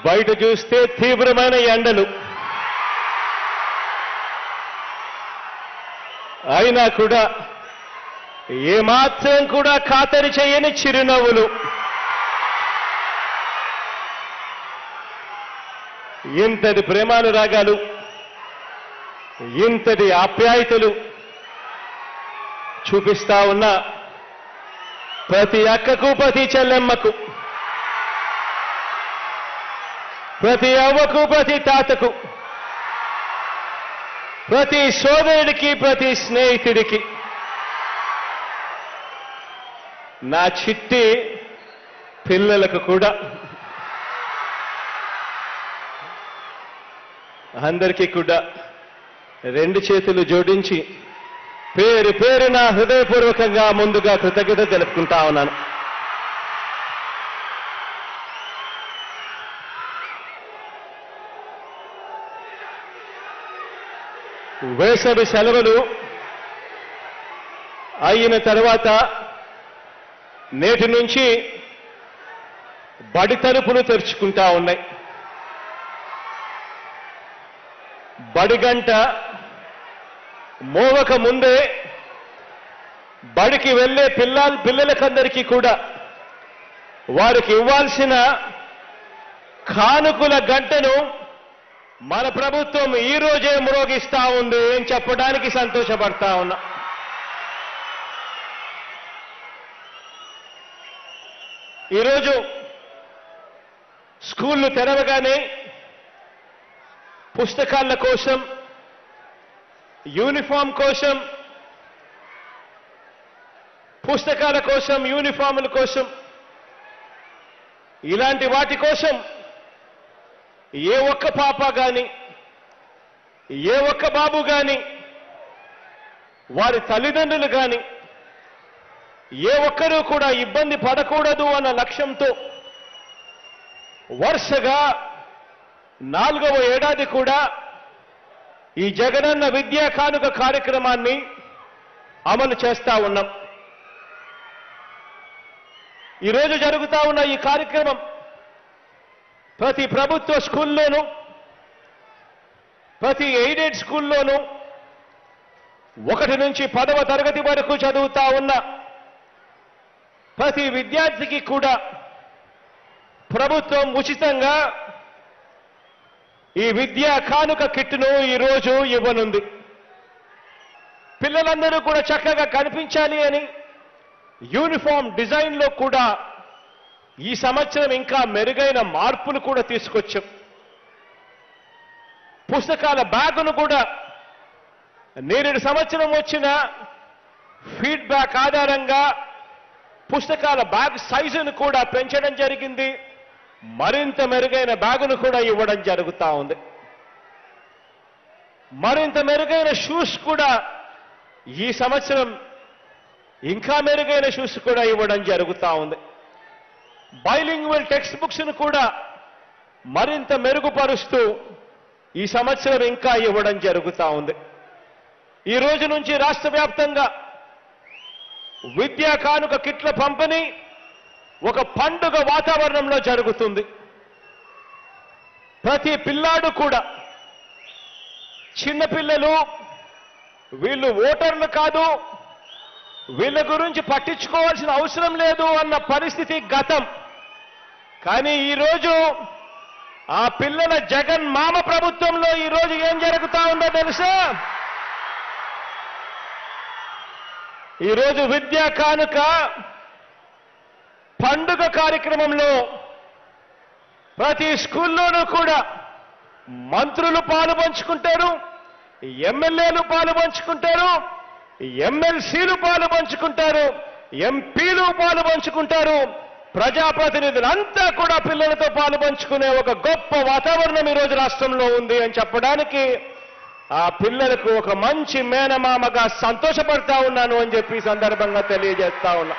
బయట చూస్తే తీవ్రమైన ఎండలు అయినా కూడా ఏమాత్రం కూడా ఖాతరు చేయని చిరునవ్వులు ఇంతటి ప్రేమానురాగాలు ఇంతటి ఆప్యాయతలు చూపిస్తా ఉన్న ప్రతి అక్కకు ప్రతి చెల్లెమ్మకు ప్రతి అవ్వకు ప్రతి తాతకు ప్రతి సోదరుడికి ప్రతి స్నేహితుడికి నా చిట్టి పిల్లలకు కూడా అందరికీ కూడా రెండు చేతులు జోడించి పేరు పేరున హృదయపూర్వకంగా ముందుగా కృతజ్ఞత తెలుపుకుంటా ఉన్నాను వేసవి సెలవులు అయిన తర్వాత నేటి నుంచి బడి తలుపులు తెరుచుకుంటా ఉన్నాయి బడిగంట మోవక ముందే బడికి వెళ్ళే పిల్లల పిల్లలకందరికీ కూడా వారికి ఇవ్వాల్సిన కానుకల గంటను మన ప్రభుత్వం ఈ రోజే మ్రోగిస్తా ఉంది అని చెప్పడానికి సంతోషపడతా ఉన్నా ఈరోజు స్కూళ్ళు తెరవగానే పుస్తకాల కోసం యూనిఫామ్ కోసం పుస్తకాల కోసం యూనిఫాముల కోసం ఇలాంటి వాటి కోసం ఏ ఒక్క పాప గాని ఏ ఒక్క బాబు గాని వారి తల్లిదండ్రులు గాని ఏ ఒక్కరూ కూడా ఇబ్బంది పడకూడదు అన్న లక్ష్యంతో వరుసగా నాలుగవ ఏడాది కూడా ఈ జగనన్న విద్యా కానుక కార్యక్రమాన్ని అమలు చేస్తా ఉన్నాం ఈరోజు జరుగుతా ఉన్న ఈ కార్యక్రమం ప్రతి ప్రభుత్వ స్కూల్లోనూ ప్రతి ఎయిడెడ్ స్కూల్లోనూ ఒకటి నుంచి పదవ తరగతి వరకు చదువుతా ఉన్న ప్రతి విద్యార్థికి కూడా ప్రభుత్వం ఉచితంగా ఈ విద్యా కానుక కిట్ను ఈరోజు ఇవ్వనుంది పిల్లలందరూ కూడా చక్కగా కనిపించాలి అని యూనిఫామ్ డిజైన్లో కూడా ఈ సంవత్సరం ఇంకా మెరుగైన మార్పులు కూడా తీసుకొచ్చాం పుస్తకాల బ్యాగును కూడా నేరేడు సంవత్సరం వచ్చిన ఫీడ్బ్యాక్ ఆధారంగా పుస్తకాల బ్యాగ్ సైజును కూడా పెంచడం జరిగింది మరింత మెరుగైన బ్యాగును కూడా ఇవ్వడం జరుగుతా ఉంది మరింత మెరుగైన షూస్ కూడా ఈ సంవత్సరం ఇంకా మెరుగైన షూస్ కూడా ఇవ్వడం జరుగుతా ఉంది బైలింగ్వల్ టెక్స్ట్ బుక్స్ ను కూడా మరింత మెరుగుపరుస్తూ ఈ సంవత్సరం ఇంకా ఇవ్వడం జరుగుతా ఉంది ఈ రోజు నుంచి రాష్ట్ర వ్యాప్తంగా విద్యా కానుక కిట్ల పంపిణీ ఒక పండుగ వాతావరణంలో జరుగుతుంది ప్రతి పిల్లాడు కూడా చిన్నపిల్లలు వీళ్ళు ఓటర్లు కాదు వీళ్ళ గురించి పట్టించుకోవాల్సిన అవసరం లేదు అన్న పరిస్థితి గతం కానీ ఈరోజు ఆ పిల్లల జగన్ మామ ప్రభుత్వంలో ఈరోజు ఏం జరుగుతా ఉందో తెలుసా ఈరోజు విద్యా కానుక పండుగ కార్యక్రమంలో ప్రతి స్కూల్లోనూ కూడా మంత్రులు పాలు పంచుకుంటారు ఎమ్మెల్యేలు పాలు పంచుకుంటారు ఎమ్మెల్సీలు పాలు పంచుకుంటారు ఎంపీలు పాలు పంచుకుంటారు ప్రజాప్రతినిధులంతా కూడా పిల్లలతో పాలు పంచుకునే ఒక గొప్ప వాతావరణం ఈరోజు రాష్ట్రంలో ఉంది అని చెప్పడానికి ఆ పిల్లలకు ఒక మంచి మేనమామగా సంతోషపడతా ఉన్నాను అని చెప్పి ఈ సందర్భంగా తెలియజేస్తా ఉన్నా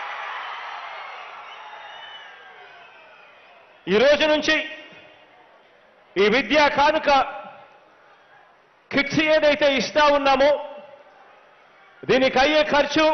ఈ రోజు నుంచి ఈ విద్యా కానుక కిట్స్ ఏదైతే ఇస్తా ఉన్నామో దీనికి అయ్యే ఖర్చు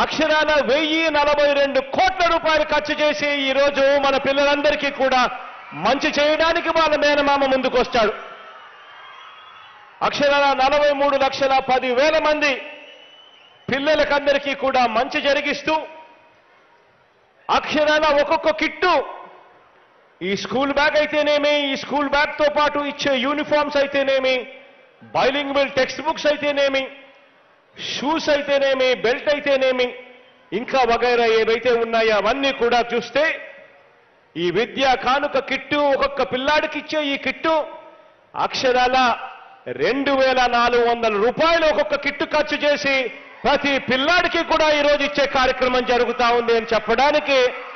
అక్షరాల వెయ్యి నలభై రెండు కోట్ల రూపాయలు ఖర్చు చేసి ఈ రోజు మన పిల్లలందరికీ కూడా మంచి చేయడానికి వాళ్ళ మేనమామ ముందుకొస్తాడు అక్షరాల నలభై మూడు లక్షల పది వేల మంది పిల్లలకందరికీ కూడా మంచి జరిగిస్తూ అక్షరాల ఒక్కొక్క కిట్టు ఈ స్కూల్ బ్యాగ్ అయితేనేమి ఈ స్కూల్ బ్యాగ్ తో పాటు ఇచ్చే యూనిఫామ్స్ అయితేనేమి బైలింగ్వల్ టెక్స్ట్ బుక్స్ అయితేనేమి షూస్ అయితేనేమి బెల్ట్ అయితేనేమి ఇంకా వగైరా ఏవైతే ఉన్నాయో అవన్నీ కూడా చూస్తే ఈ విద్యా కానుక కిట్టు ఒక్కొక్క పిల్లాడికి ఇచ్చే ఈ కిట్టు అక్షరాల రెండు వేల నాలుగు వందల రూపాయలు ఒక్కొక్క కిట్టు ఖర్చు చేసి ప్రతి పిల్లాడికి కూడా ఈరోజు ఇచ్చే కార్యక్రమం జరుగుతా ఉంది అని చెప్పడానికి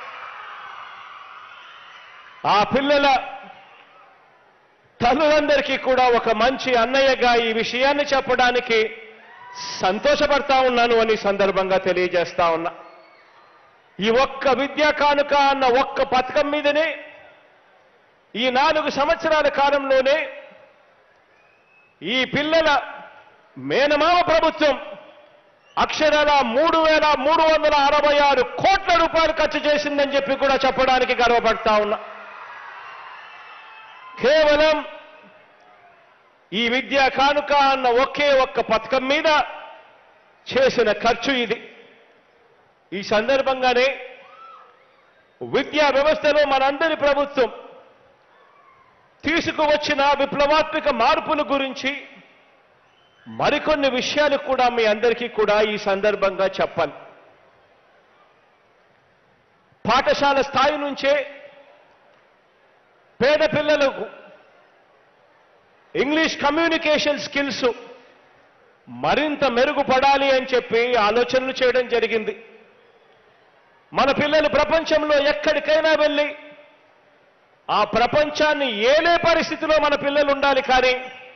ఆ పిల్లల తల్లులందరికీ కూడా ఒక మంచి అన్నయ్యగా ఈ విషయాన్ని చెప్పడానికి సంతోషపడతా ఉన్నాను అని సందర్భంగా తెలియజేస్తా ఉన్నా ఈ ఒక్క విద్యా కానుక అన్న ఒక్క పథకం మీదనే ఈ నాలుగు సంవత్సరాల కాలంలోనే ఈ పిల్లల మేనమామ ప్రభుత్వం అక్షరాల మూడు వేల మూడు వందల అరవై ఆరు కోట్ల రూపాయలు ఖర్చు చేసిందని చెప్పి కూడా చెప్పడానికి గర్వపడతా ఉన్నా కేవలం ఈ విద్యా కానుక అన్న ఒకే ఒక్క పథకం మీద చేసిన ఖర్చు ఇది ఈ సందర్భంగానే విద్యా వ్యవస్థలో మనందరి ప్రభుత్వం తీసుకువచ్చిన విప్లవాత్మక మార్పుల గురించి మరికొన్ని విషయాలు కూడా మీ అందరికీ కూడా ఈ సందర్భంగా చెప్పాలి పాఠశాల స్థాయి నుంచే పేద పిల్లలకు ఇంగ్లీష్ కమ్యూనికేషన్ స్కిల్స్ మరింత మెరుగుపడాలి అని చెప్పి ఆలోచనలు చేయడం జరిగింది మన పిల్లలు ప్రపంచంలో ఎక్కడికైనా వెళ్ళి ఆ ప్రపంచాన్ని ఏలే పరిస్థితిలో మన పిల్లలు ఉండాలి కానీ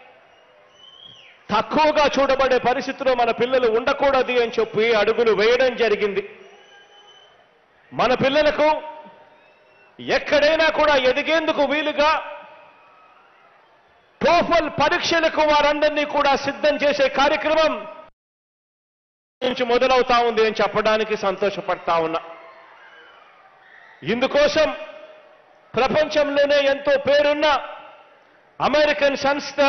తక్కువగా చూడబడే పరిస్థితిలో మన పిల్లలు ఉండకూడదు అని చెప్పి అడుగులు వేయడం జరిగింది మన పిల్లలకు ఎక్కడైనా కూడా ఎదిగేందుకు వీలుగా టోఫల్ పరీక్షలకు వారందరినీ కూడా సిద్ధం చేసే కార్యక్రమం నుంచి మొదలవుతా ఉంది అని చెప్పడానికి సంతోషపడతా ఉన్నా ఇందుకోసం ప్రపంచంలోనే ఎంతో పేరున్న అమెరికన్ సంస్థ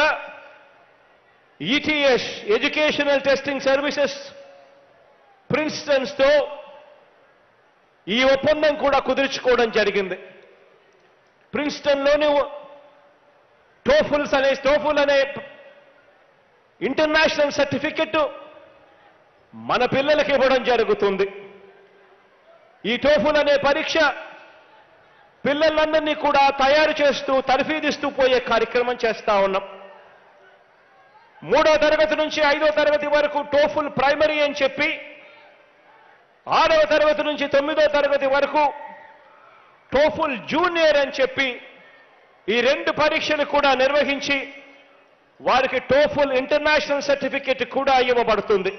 ఈటీఎస్ ఎడ్యుకేషనల్ టెస్టింగ్ సర్వీసెస్ ప్రిన్స్టన్స్తో ఈ ఒప్పందం కూడా కుదుర్చుకోవడం జరిగింది ప్రిన్స్టన్లోని టోఫుల్స్ అనే టోఫుల్ అనే ఇంటర్నేషనల్ సర్టిఫికెట్ మన పిల్లలకి ఇవ్వడం జరుగుతుంది ఈ టోఫుల్ అనే పరీక్ష పిల్లలందరినీ కూడా తయారు చేస్తూ తర్ఫీదిస్తూ పోయే కార్యక్రమం చేస్తా ఉన్నాం మూడో తరగతి నుంచి ఐదో తరగతి వరకు టోఫుల్ ప్రైమరీ అని చెప్పి ఆరవ తరగతి నుంచి తొమ్మిదో తరగతి వరకు టోఫుల్ జూనియర్ అని చెప్పి ఈ రెండు పరీక్షలు కూడా నిర్వహించి వారికి టోఫుల్ ఇంటర్నేషనల్ సర్టిఫికెట్ కూడా ఇవ్వబడుతుంది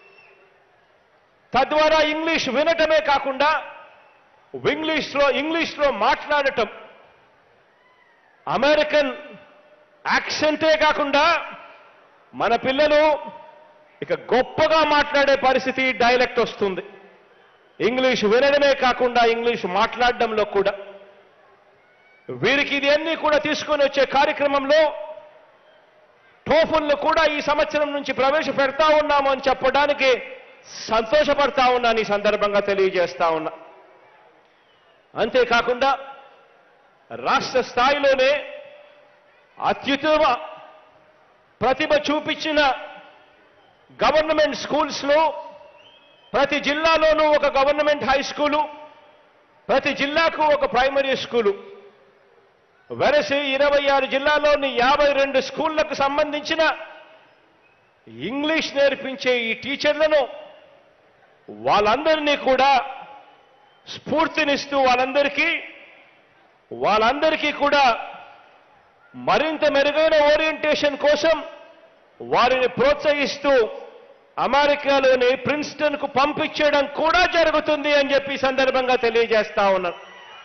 తద్వారా ఇంగ్లీష్ వినటమే కాకుండా ఇంగ్లీష్లో ఇంగ్లీష్లో మాట్లాడటం అమెరికన్ యాక్సెంటే కాకుండా మన పిల్లలు ఇక గొప్పగా మాట్లాడే పరిస్థితి డైలెక్ట్ వస్తుంది ఇంగ్లీష్ వినడమే కాకుండా ఇంగ్లీష్ మాట్లాడడంలో కూడా వీరికి ఇది అన్ని కూడా తీసుకొని వచ్చే కార్యక్రమంలో టోఫుల్ను కూడా ఈ సంవత్సరం నుంచి ప్రవేశపెడతా ఉన్నాము అని చెప్పడానికి సంతోషపడతా ఉన్నాను ఈ సందర్భంగా తెలియజేస్తా ఉన్నా అంతేకాకుండా రాష్ట్ర స్థాయిలోనే అత్యుత్తమ ప్రతిభ చూపించిన గవర్నమెంట్ స్కూల్స్లో ప్రతి జిల్లాలోనూ ఒక గవర్నమెంట్ హై స్కూలు ప్రతి జిల్లాకు ఒక ప్రైమరీ స్కూలు వెరసి ఇరవై ఆరు జిల్లాలోని యాభై రెండు స్కూళ్లకు సంబంధించిన ఇంగ్లీష్ నేర్పించే ఈ టీచర్లను వాళ్ళందరినీ కూడా స్ఫూర్తినిస్తూ వాళ్ళందరికీ వాళ్ళందరికీ కూడా మరింత మెరుగైన ఓరియంటేషన్ కోసం వారిని ప్రోత్సహిస్తూ అమెరికాలోని ప్రిన్స్టన్ కు పంపించడం కూడా జరుగుతుంది అని చెప్పి ఈ సందర్భంగా తెలియజేస్తా ఉన్నాను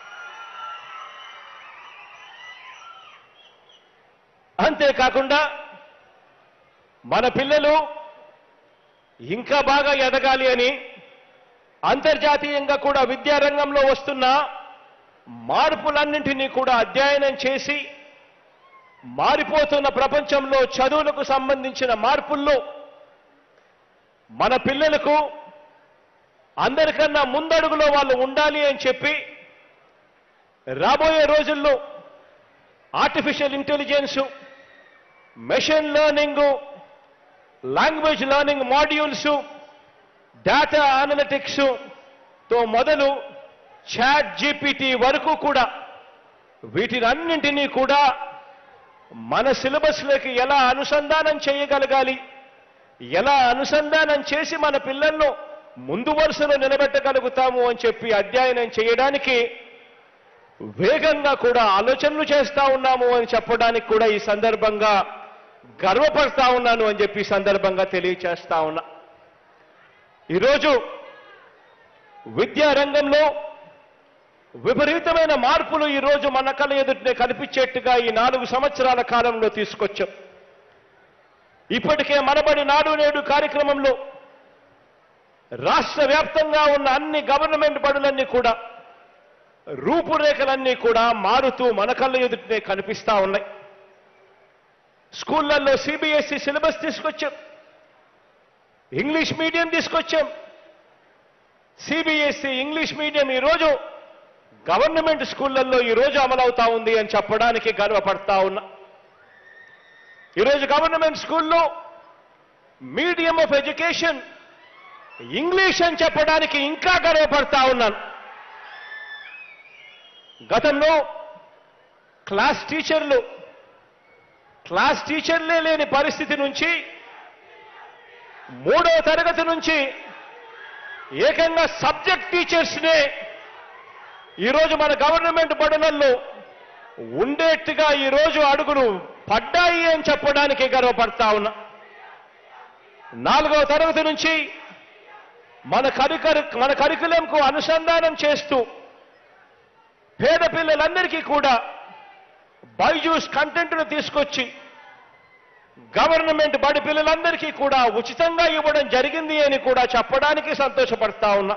అంతేకాకుండా మన పిల్లలు ఇంకా బాగా ఎదగాలి అని అంతర్జాతీయంగా కూడా విద్యారంగంలో వస్తున్న మార్పులన్నింటినీ కూడా అధ్యయనం చేసి మారిపోతున్న ప్రపంచంలో చదువులకు సంబంధించిన మార్పుల్లో మన పిల్లలకు అందరికన్నా ముందడుగులో వాళ్ళు ఉండాలి అని చెప్పి రాబోయే రోజుల్లో artificial intelligence machine learning language learning modules data analytics తో మొదలు చాట్ జీపీటీ వరకు కూడా వీటినన్నింటినీ కూడా మన సిలబస్లోకి ఎలా అనుసంధానం చేయగలగాలి ఎలా అనుసంధానం చేసి మన పిల్లలను ముందు వరుసలో నిలబెట్టగలుగుతాము అని చెప్పి అధ్యయనం చేయడానికి వేగంగా కూడా ఆలోచనలు చేస్తా ఉన్నాము అని చెప్పడానికి కూడా ఈ సందర్భంగా గర్వపడతా ఉన్నాను అని చెప్పి ఈ సందర్భంగా తెలియచేస్తా ఉన్నా ఈరోజు విద్యా రంగంలో విపరీతమైన మార్పులు ఈరోజు మన కళ్ళ ఎదుటినే కనిపించేట్టుగా ఈ నాలుగు సంవత్సరాల కాలంలో తీసుకొచ్చాం ఇప్పటికే మనబడి నాడు నేడు కార్యక్రమంలో రాష్ట్ర వ్యాప్తంగా ఉన్న అన్ని గవర్నమెంట్ బడులన్నీ కూడా రూపురేఖలన్నీ కూడా మారుతూ మన కళ్ళ ఎదుటినే కనిపిస్తా ఉన్నాయి స్కూళ్ళల్లో సిబిఎస్ఈ సిలబస్ తీసుకొచ్చాం ఇంగ్లీష్ మీడియం తీసుకొచ్చాం సిబిఎస్ఈ ఇంగ్లీష్ మీడియం ఈరోజు గవర్నమెంట్ స్కూళ్ళల్లో ఈరోజు అమలవుతా ఉంది అని చెప్పడానికి గర్వపడతా ఉన్నా ఈరోజు గవర్నమెంట్ స్కూల్లో మీడియం ఆఫ్ ఎడ్యుకేషన్ ఇంగ్లీష్ అని చెప్పడానికి ఇంకా గర్వపడతా ఉన్నాను గతంలో క్లాస్ టీచర్లు క్లాస్ టీచర్లే లేని పరిస్థితి నుంచి మూడవ తరగతి నుంచి ఏకంగా సబ్జెక్ట్ టీచర్స్నే ఈరోజు మన గవర్నమెంట్ బడులలో ఉండేట్టుగా ఈరోజు అడుగులు పడ్డాయి అని చెప్పడానికి గర్వపడతా ఉన్నా నాలుగవ తరగతి నుంచి మన కరికర్ మన కరికులంకు అనుసంధానం చేస్తూ పేద పిల్లలందరికీ కూడా బైజూస్ కంటెంట్ను తీసుకొచ్చి గవర్నమెంట్ బడి పిల్లలందరికీ కూడా ఉచితంగా ఇవ్వడం జరిగింది అని కూడా చెప్పడానికి సంతోషపడతా ఉన్నా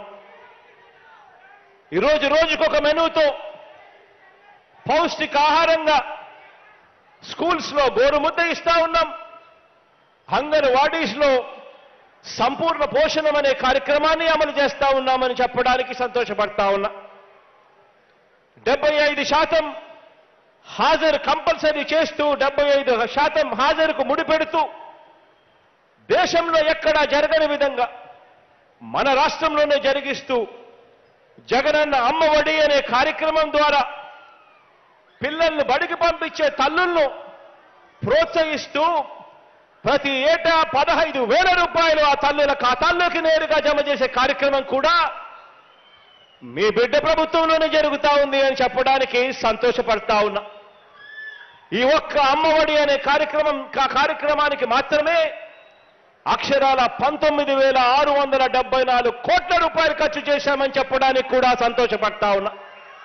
ఈరోజు రోజుకొక మెనూతో పౌష్టికాహారంగా స్కూల్స్లో గోరుముద్ద ఇస్తా ఉన్నాం అంగన్వాడీస్లో సంపూర్ణ పోషణం అనే కార్యక్రమాన్ని అమలు చేస్తా ఉన్నామని చెప్పడానికి సంతోషపడతా ఉన్నా డెబ్బై ఐదు శాతం హాజరు కంపల్సరీ చేస్తూ డెబ్బై ఐదు శాతం హాజరుకు ముడిపెడుతూ దేశంలో ఎక్కడా జరగని విధంగా మన రాష్ట్రంలోనే జరిగిస్తూ జగనన్న అమ్మఒడి అనే కార్యక్రమం ద్వారా పిల్లల్ని బడికి పంపించే తల్లులను ప్రోత్సహిస్తూ ప్రతి ఏటా పదహైదు వేల రూపాయలు ఆ తల్లుల ఖాతాల్లోకి నేరుగా జమ చేసే కార్యక్రమం కూడా మీ బిడ్డ ప్రభుత్వంలోనే జరుగుతా ఉంది అని చెప్పడానికి సంతోషపడతా ఉన్నా ఈ ఒక్క అమ్మఒడి అనే కార్యక్రమం కా- కార్యక్రమానికి మాత్రమే అక్షరాల పంతొమ్మిది వేల ఆరు వందల డెబ్బై నాలుగు కోట్ల రూపాయలు ఖర్చు చేశామని చెప్పడానికి కూడా సంతోషపడతా ఉన్నా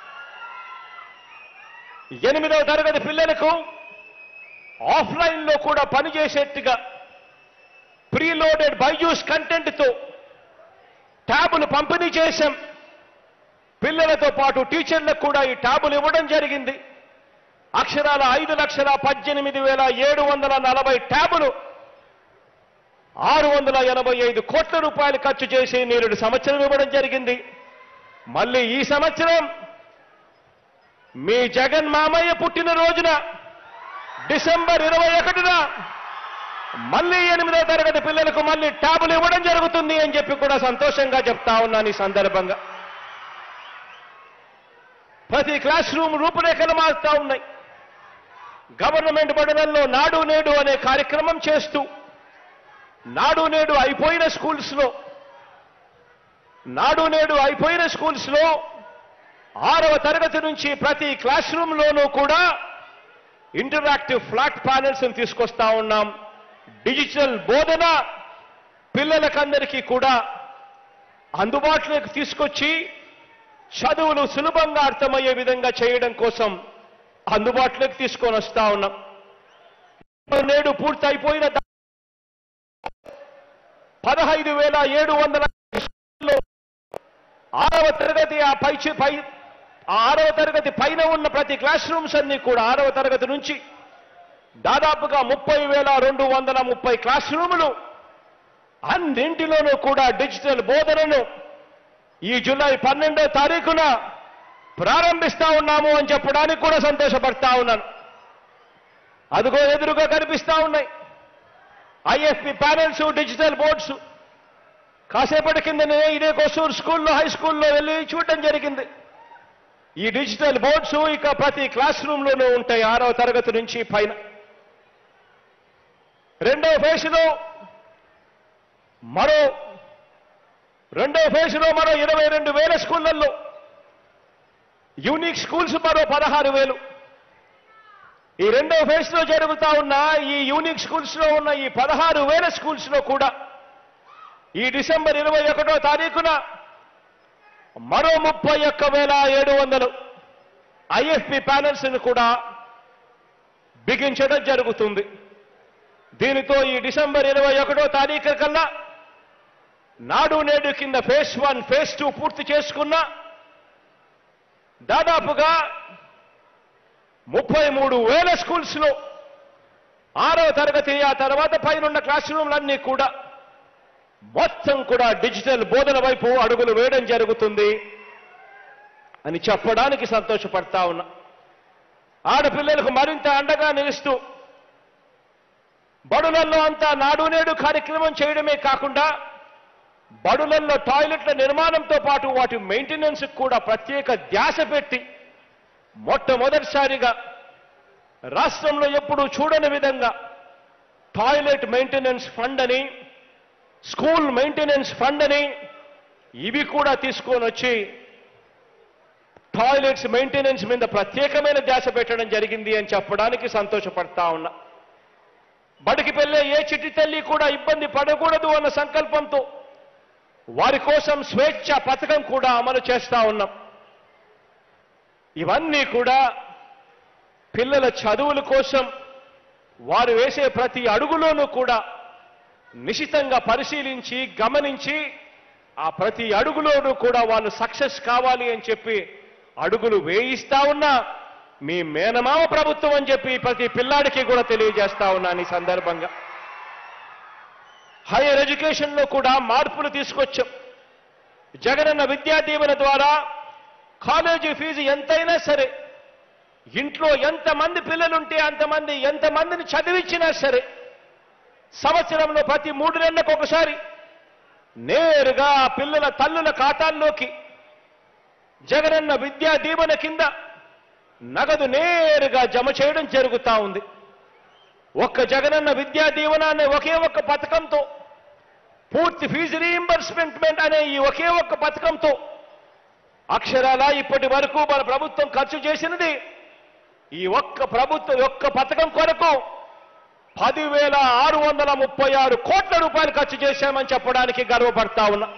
ఎనిమిదవ తరగతి పిల్లలకు ఆఫ్లైన్ లో కూడా పనిచేసేట్టుగా ప్రీలోడెడ్ బైజూస్ కంటెంట్తో ట్యాబులు పంపిణీ చేశాం పిల్లలతో పాటు టీచర్లకు కూడా ఈ ట్యాబులు ఇవ్వడం జరిగింది అక్షరాల ఐదు లక్షల పద్దెనిమిది వేల ఏడు వందల నలభై ట్యాబులు ఆరు వందల ఎనభై ఐదు కోట్ల రూపాయలు ఖర్చు చేసి నేరుడు సంవత్సరం ఇవ్వడం జరిగింది మళ్ళీ ఈ సంవత్సరం మీ జగన్ మామయ్య పుట్టిన రోజున డిసెంబర్ ఇరవై ఒకటిన మళ్ళీ ఎనిమిదో తరగతి పిల్లలకు మళ్ళీ ట్యాబులు ఇవ్వడం జరుగుతుంది అని చెప్పి కూడా సంతోషంగా చెప్తా ఉన్నాను ఈ సందర్భంగా ప్రతి క్లాస్ రూమ్ రూపురేఖలు మారుతా ఉన్నాయి గవర్నమెంట్ బడులలో నాడు నేడు అనే కార్యక్రమం చేస్తూ నాడు నేడు అయిపోయిన స్కూల్స్లో నాడు నేడు అయిపోయిన స్కూల్స్లో ఆరవ తరగతి నుంచి ప్రతి క్లాస్ రూమ్లోనూ కూడా ఇంటరాక్టివ్ ఫ్లాట్ ప్యానెల్స్ తీసుకొస్తా ఉన్నాం డిజిటల్ బోధన పిల్లలకందరికీ కూడా అందుబాటులోకి తీసుకొచ్చి చదువులు సులభంగా అర్థమయ్యే విధంగా చేయడం కోసం అందుబాటులోకి తీసుకొని వస్తా ఉన్నాం నేడు పూర్తయిపోయిన దా- పదహైదు వేల ఏడు వందల లో ఆరవ తరగతి ఆ పై చి- పై ఆ ఆరవ తరగతి పైన ఉన్న ప్రతి క్లాస్ రూమ్స్ అన్ని కూడా ఆరవ తరగతి నుంచి దాదాపుగా ముప్పై వేల రెండు వందల ముప్పై క్లాస్ రూములు అన్నింటిలోనూ కూడా డిజిటల్ బోధనను ఈ జూలై పన్నెండో తారీఖున ప్రారంభిస్తా ఉన్నాము అని చెప్పడానికి కూడా సంతోషపడతా ఉన్నాను అదిగో ఎదురుగా కనిపిస్తా ఉన్నాయి ఐఎఫ్పి ప్యానెల్స్ డిజిటల్ బోర్డ్స్ కాసేపటి కిందనే ఇదే కొసూరు స్కూల్లో హై స్కూల్లో వెళ్ళి చూడటం జరిగింది ఈ డిజిటల్ బోర్డ్స్ ఇక ప్రతి క్లాస్ రూమ్లోనూ ఉంటాయి ఆరవ తరగతి నుంచి పైన రెండవ ఫేజ్లో మరో రెండో ఫేజ్లో మరో ఇరవై రెండు వేల స్కూళ్లలో యూనిక్ స్కూల్స్ మరో పదహారు వేలు ఈ రెండో ఫేజ్ లో జరుగుతా ఉన్న ఈ యూనిక్ స్కూల్స్ లో ఉన్న ఈ పదహారు వేల స్కూల్స్ లో కూడా ఈ డిసెంబర్ ఇరవై ఒకటో తారీఖున మరో ముప్పై ఒక్క వేల ఏడు వందలు ఐఎఫ్పి ప్యానల్స్ ను కూడా బిగించడం జరుగుతుంది దీనితో ఈ డిసెంబర్ ఇరవై ఒకటో తారీఖు కల్లా నాడు నేడు కింద ఫేజ్ వన్ ఫేజ్ టూ పూర్తి చేసుకున్న దాదాపుగా ముప్పై మూడు వేల స్కూల్స్ లో ఆరో తరగతి ఆ తర్వాత పైనున్న క్లాస్ రూమ్లన్నీ కూడా మొత్తం కూడా డిజిటల్ బోధన వైపు అడుగులు వేయడం జరుగుతుంది అని చెప్పడానికి సంతోషపడతా ఉన్నా ఆడపిల్లలకు మరింత అండగా నిలుస్తూ బడులలో అంతా నాడు నేడు కార్యక్రమం చేయడమే కాకుండా బడులలో టాయిలెట్ల నిర్మాణంతో పాటు వాటి మెయింటెనెన్స్ కూడా ప్రత్యేక ధ్యాస పెట్టి మొట్టమొదటిసారిగా రాష్ట్రంలో ఎప్పుడూ చూడని విధంగా టాయిలెట్ మెయింటెనెన్స్ ఫండ్ అని స్కూల్ మెయింటెనెన్స్ ఫండ్ అని ఇవి కూడా తీసుకొని వచ్చి టాయిలెట్స్ మెయింటెనెన్స్ మీద ప్రత్యేకమైన ధ్యాస పెట్టడం జరిగింది అని చెప్పడానికి సంతోషపడతా ఉన్నా బడికి వెళ్ళే ఏ చిట్టి తల్లి కూడా ఇబ్బంది పడకూడదు అన్న సంకల్పంతో వారి కోసం స్వేచ్ఛ పథకం కూడా అమలు చేస్తా ఉన్నాం ఇవన్నీ కూడా పిల్లల చదువుల కోసం వారు వేసే ప్రతి అడుగులోనూ కూడా నిశితంగా పరిశీలించి గమనించి ఆ ప్రతి అడుగులోనూ కూడా వాళ్ళు సక్సెస్ కావాలి అని చెప్పి అడుగులు వేయిస్తా ఉన్నా మీ మేనమామ ప్రభుత్వం అని చెప్పి ప్రతి పిల్లాడికి కూడా తెలియజేస్తా ఉన్నాను ఈ సందర్భంగా హైయర్ ఎడ్యుకేషన్లో కూడా మార్పులు తీసుకొచ్చాం జగనన్న విద్యా దీవెన ద్వారా కాలేజీ ఫీజు ఎంతైనా సరే ఇంట్లో ఎంతమంది పిల్లలుంటే అంతమంది ఎంతమందిని చదివించినా సరే సంవత్సరంలో ప్రతి మూడు నెలలకు ఒకసారి నేరుగా ఆ పిల్లల తల్లుల ఖాతాల్లోకి జగనన్న విద్యా దీవెన కింద నగదు నేరుగా జమ చేయడం జరుగుతా ఉంది ఒక్క జగనన్న విద్యా దీవెన అనే ఒకే ఒక్క పథకంతో పూర్తి ఫీజు రీయింబర్స్మెంట్ అనే ఈ ఒకే ఒక్క పథకంతో అక్షరాల ఇప్పటి వరకు మన ప్రభుత్వం ఖర్చు చేసినది ఈ ఒక్క ప్రభుత్వం ఒక్క పథకం కొరకు పదివేల ఆరు వందల ముప్పై ఆరు కోట్ల రూపాయలు ఖర్చు చేశామని చెప్పడానికి గర్వపడతా ఉన్నా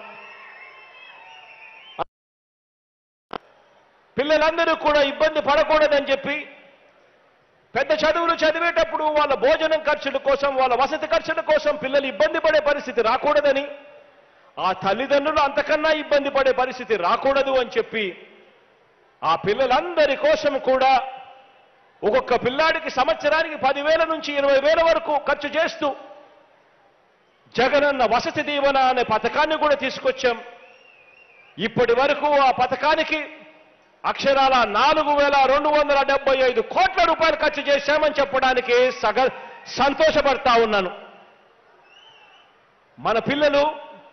పిల్లలందరూ కూడా ఇబ్బంది పడకూడదని చెప్పి పెద్ద చదువులు చదివేటప్పుడు వాళ్ళ భోజనం ఖర్చుల కోసం వాళ్ళ వసతి ఖర్చుల కోసం పిల్లలు ఇబ్బంది పడే పరిస్థితి రాకూడదని ఆ తల్లిదండ్రులు అంతకన్నా ఇబ్బంది పడే పరిస్థితి రాకూడదు అని చెప్పి ఆ పిల్లలందరి కోసం కూడా ఒక్కొక్క పిల్లాడికి సంవత్సరానికి పదివేల నుంచి ఇరవై వేల వరకు ఖర్చు చేస్తూ జగనన్న వసతి దీవెన అనే పథకాన్ని కూడా తీసుకొచ్చాం ఇప్పటి వరకు ఆ పథకానికి అక్షరాల నాలుగు వేల రెండు వందల డెబ్బై ఐదు కోట్ల రూపాయలు ఖర్చు చేశామని చెప్పడానికి సగ సంతోషపడతా ఉన్నాను మన పిల్లలు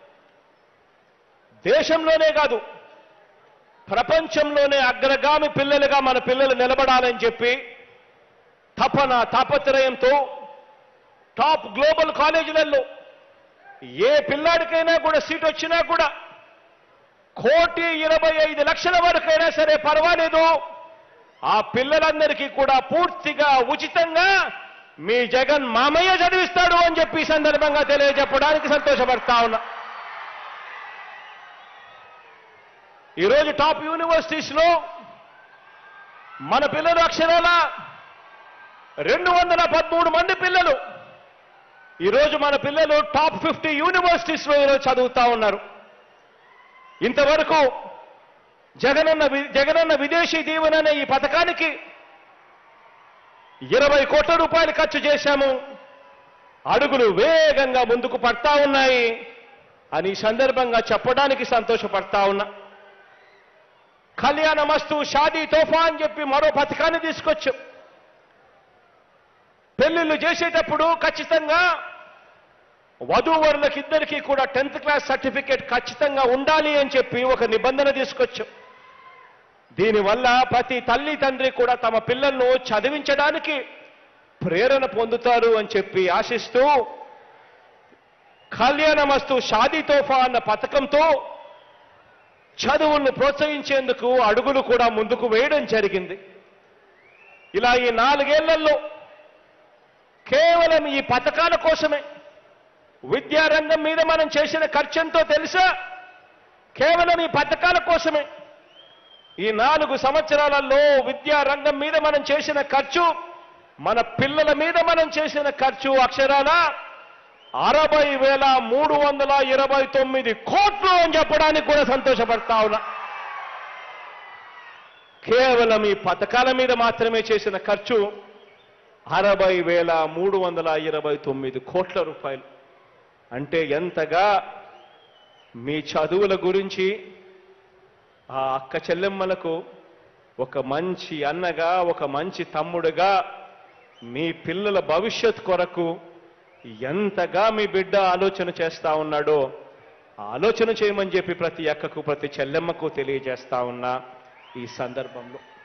దేశంలోనే కాదు ప్రపంచంలోనే అగ్రగామి పిల్లలుగా మన పిల్లలు నిలబడాలని చెప్పి తపన తాపత్రయంతో టాప్ గ్లోబల్ కాలేజీలలో ఏ పిల్లాడికైనా కూడా సీట్ వచ్చినా కూడా కోటి ఇరవై ఐదు లక్షల వరకైనా సరే పర్వాలేదు ఆ పిల్లలందరికీ కూడా పూర్తిగా ఉచితంగా మీ జగన్ మామయ్య చదివిస్తాడు అని చెప్పి ఈ సందర్భంగా తెలియజెప్పడానికి సంతోషపడతా ఉన్నా ఈరోజు టాప్ యూనివర్సిటీస్లో మన పిల్లలు అక్షరాల రెండు వందల పదమూడు మంది పిల్లలు ఈరోజు మన పిల్లలు టాప్ ఫిఫ్టీ యూనివర్సిటీస్లో ఈరోజు చదువుతా ఉన్నారు ఇంతవరకు జగనన్న వి- జగనన్న విదేశీ దీవెన అనే ఈ పథకానికి ఇరవై కోట్ల రూపాయలు ఖర్చు చేశాము అడుగులు వేగంగా ముందుకు పడతా ఉన్నాయి అని ఈ సందర్భంగా చెప్పడానికి సంతోషపడతా ఉన్నా కళ్యాణమస్తు షాదీ తోఫా అని చెప్పి మరో పథకాన్ని తీసుకొచ్చాం పెళ్లిళ్ళు చేసేటప్పుడు ఖచ్చితంగా వధూవరులకు ఇద్దరికీ కూడా టెన్త్ క్లాస్ సర్టిఫికేట్ ఖచ్చితంగా ఉండాలి అని చెప్పి ఒక నిబంధన తీసుకొచ్చాం దీనివల్ల ప్రతి తల్లి తండ్రి కూడా తమ పిల్లలను చదివించడానికి ప్రేరణ పొందుతారు అని చెప్పి ఆశిస్తూ కళ్యాణమస్తు షాదీ తోఫా అన్న పథకంతో చదువులను ప్రోత్సహించేందుకు అడుగులు కూడా ముందుకు వేయడం జరిగింది ఇలా ఈ నాలుగేళ్లలో కేవలం ఈ పథకాల కోసమే విద్యారంగం మీద మనం చేసిన ఖర్చంతో తెలుసా కేవలం ఈ పథకాల కోసమే ఈ నాలుగు సంవత్సరాలలో విద్యారంగం మీద మనం చేసిన ఖర్చు మన పిల్లల మీద మనం చేసిన ఖర్చు అక్షరాల అరవై వేల మూడు వందల ఇరవై తొమ్మిది కోట్లు అని చెప్పడానికి కూడా సంతోషపడతా ఉన్నా కేవలం ఈ పథకాల మీద మాత్రమే చేసిన ఖర్చు అరవై వేల మూడు వందల ఇరవై తొమ్మిది కోట్ల రూపాయలు అంటే ఎంతగా మీ చదువుల గురించి ఆ అక్క చెల్లెమ్మలకు ఒక మంచి అన్నగా ఒక మంచి తమ్ముడుగా మీ పిల్లల భవిష్యత్ కొరకు ఎంతగా మీ బిడ్డ ఆలోచన చేస్తా ఉన్నాడో ఆ ఆలోచన చేయమని చెప్పి ప్రతి అక్కకు ప్రతి చెల్లెమ్మకు తెలియజేస్తా ఉన్నా ఈ సందర్భంలో